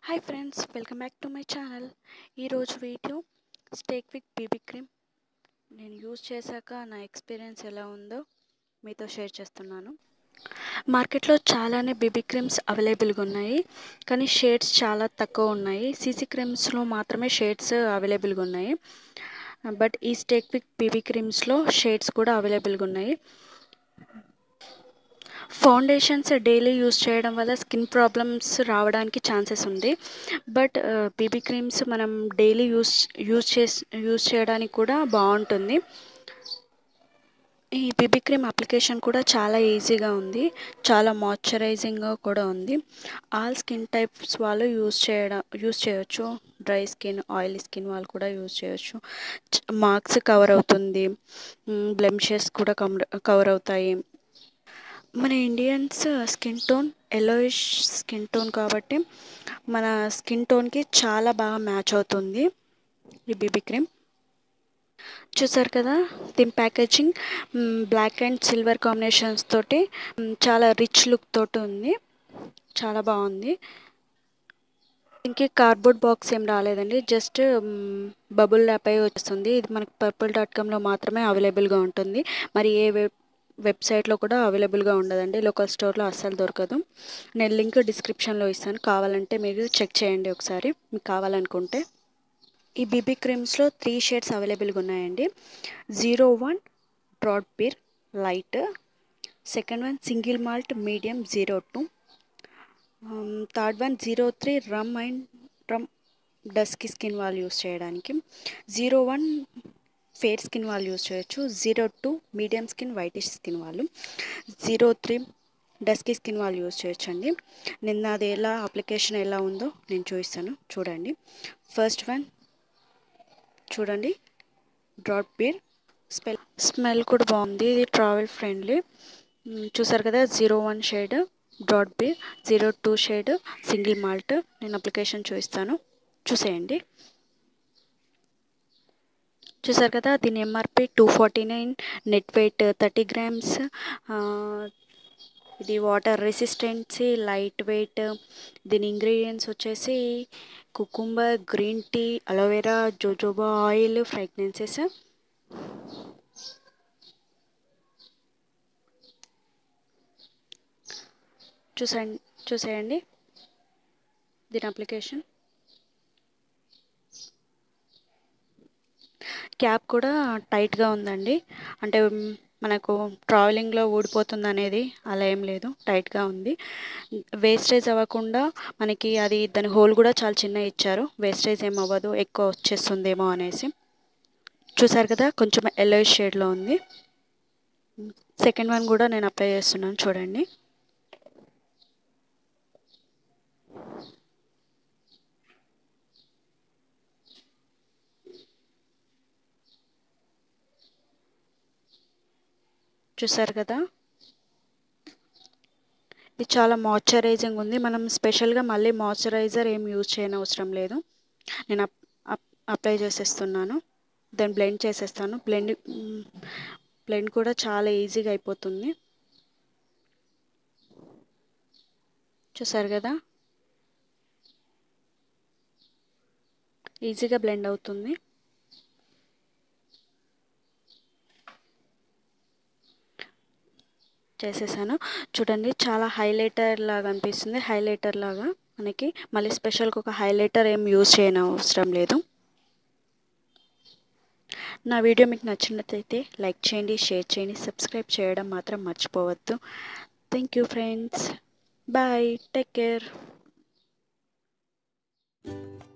hi friends welcome back to my channel ఈరోజు video stake with BB cream నేను use చేశాక నా experience ఎలా ఉందో మీతో షేర్ చేస్తున్నాను మార్కెట్లో చాలానే బీబీ క్రీమ్స్ అవైలబుల్గా ఉన్నాయి కానీ షేడ్స్ చాలా తక్కువ ఉన్నాయి సీసీ క్రీమ్స్లో మాత్రమే షేడ్స్ అవైలబుల్గా ఉన్నాయి బట్ ఈ స్టేక్ విత్ బీబీ క్రీమ్స్లో షేడ్స్ కూడా అవైలబుల్గా ఉన్నాయి ఫౌండేషన్స్ డైలీ యూస్ చేయడం వల్ల స్కిన్ ప్రాబ్లమ్స్ రావడానికి ఛాన్సెస్ ఉంది బట్ బీబీ క్రీమ్స్ మనం డైలీ యూస్ యూస్ చేసి యూస్ చేయడానికి కూడా బాగుంటుంది ఈ బీబీ క్రీమ్ అప్లికేషన్ కూడా చాలా ఈజీగా ఉంది చాలా మాయిశ్చరైజింగ్గా కూడా ఉంది ఆల్ స్కిన్ టైప్స్ వాళ్ళు యూస్ చేయడం యూస్ చేయొచ్చు డ్రై స్కిన్ ఆయిలీ స్కిన్ వాళ్ళు కూడా యూస్ చేయొచ్చు మార్క్స్ కవర్ అవుతుంది బ్లెమ్షెస్ కూడా కవర్ అవుతాయి మన Indians skin tone yellowish skin tone కాబట్టి మన స్కిన్ టోన్కి చాలా బాగా మ్యాచ్ అవుతుంది ఈ బీబీ క్రీమ్ చూసారు కదా దీని packaging black and silver combinations తోటి చాలా రిచ్ లుక్ తోటి ఉంది చాలా బాగుంది ఇంకే కార్డ్బోర్డ్ బాక్స్ ఏం రాలేదండి జస్ట్ బబుల్ ర్యాప్ అయి వస్తుంది ఇది మనకి పర్పుల్ డాట్ కామ్లో మాత్రమే అవైలబుల్గా ఉంటుంది మరి ఏ వెబ్ వెబ్సైట్లో కూడా అవైలబుల్గా ఉండదండి లోకల్ స్టోర్లో అస్సలు దొరకదు నేను లింక్ డిస్క్రిప్షన్లో ఇస్తాను కావాలంటే మీరు చెక్ చేయండి ఒకసారి మీకు కావాలనుకుంటే ఈ బీబీ క్రీమ్స్లో త్రీ షేడ్స్ అవైలబుల్గా ఉన్నాయండి zero one draught beer light second one single malt medium zero two third one zero three rum and rum dusky skin వాళ్ళు యూస్ చేయడానికి జీరో వన్ ఫేర్ స్కిన్ వాళ్ళు యూస్ చేయొచ్చు zero two medium skin whitish skin వాళ్ళు zero three dusky skin వాళ్ళు use చేయొచ్చు అండి నిన్న అది ఎలా అప్లికేషన్ ఎలా ఉందో నేను చూపిస్తాను చూడండి ఫస్ట్ వన్ చూడండి డ్రాట్ బీర్ స్మెల్ స్మెల్ కూడా బాగుంది ఇది ట్రావెల్ ఫ్రెండ్లీ చూసారు కదా zero one shade draught beer zero two shade single malt నేను అప్లికేషన్ చూపిస్తాను చూసేయండి చూసారు కదా దీని MRP two forty nine net weight thirty grams ఇది వాటర్ రెసిస్టెన్సీ లైట్ వెయిట్ దీని ఇంగ్రీడియంట్స్ వచ్చేసి cucumber green tea aloe vera jojoba oil fragrances చూసండి చూసేయండి దీని అప్లికేషన్ క్యాప్ కూడా టైట్గా ఉందండి అంటే మనకు ట్రావెలింగ్లో ఊడిపోతుంది అనేది అలా ఏం లేదు టైట్గా ఉంది వేస్టేజ్ అవ్వకుండా మనకి అది దాని హోల్ కూడా చాలా చిన్న ఇచ్చారు వేస్టేజ్ ఏం అవ్వదు ఎక్కువ వచ్చేస్తుందేమో అనేసి చూసారు కదా కొంచెం ఎల్లో షేడ్లో ఉంది సెకండ్ వన్ కూడా నేను అప్లై చేస్తున్నాను చూడండి చూసారు కదా ఇది చాలా మాయిశ్చరైజింగ్ ఉంది మనం స్పెషల్గా మళ్ళీ మాయిశ్చరైజర్ ఏం యూజ్ చేయని అవసరం లేదు నేను అప్లై చేసేస్తున్నాను దాన్ని బ్లెండ్ చేసేస్తాను బ్లెండ్ బ్లెండ్ కూడా చాలా ఈజీగా అయిపోతుంది చూసారు కదా ఈజీగా బ్లెండ్ అవుతుంది చేసేసాను చూడండి చాలా హైలైటర్ లాగా అనిపిస్తుంది హైలైటర్ లాగా మనకి మళ్ళీ స్పెషల్గా ఒక హైలైటర్ ఏం యూజ్ చేయని అవసరం లేదు నా వీడియో మీకు నచ్చినట్లయితే లైక్ చేయండి షేర్ చేయండి సబ్స్క్రైబ్ చేయడం మాత్రం మర్చిపోవద్దు thank you friends bye take care